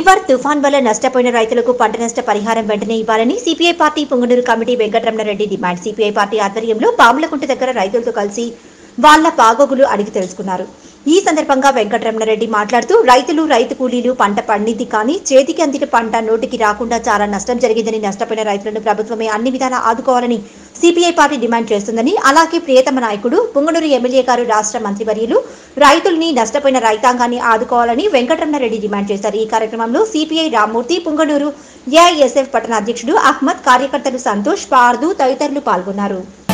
నివర్ తుఫాన్ వల్ల నష్టపోయిన రైతులకు పంట నష్ట పరిహారం వెంటనే ఇవ్వాలని CPI party Punganur committee Venkataramana Reddy demand CPI party ఆధ్వర్యంలో పాములకుంట దగ్గర రైతులతో కలిసి వాళ్ళ బాగోగులు అడిగి తెలుసుకున్నారు ఈ సందర్భంగా వెంకటరమణారెడ్డి మాట్లాడుతూ రైతులు రైతు కూలీలు పంట పండింది కానీ చేతికి అందిన పంట నోటికి రాకుండా చాలా నష్టం జరిగిందని నష్టపోయిన రైతులను ప్రభుత్వమే అన్ని విధాలా ఆదుకోవాలని సిపిఐ పార్టీ డిమాండ్ చేస్తుందని అలాగే ప్రియతమ నాయకుడు పుంగనూరు ఎమ్మెల్యే గారు రాష్ట్ర మంత్రివర్యులు రైతుల్ని నష్టపోయిన రైతాంగాన్ని ఆదుకోవాలని వెంకటరమణారెడ్డి డిమాండ్ చేశారు ఈ కార్యక్రమంలో సిపిఐ రామ్మూర్తి పుంగనూరు ఏఐఎస్ఎఫ్ పట్టణ అధ్యక్షుడు అహ్మద్ కార్యకర్తలు సంతోష్ పార్దు తదితరులు పాల్గొన్నారు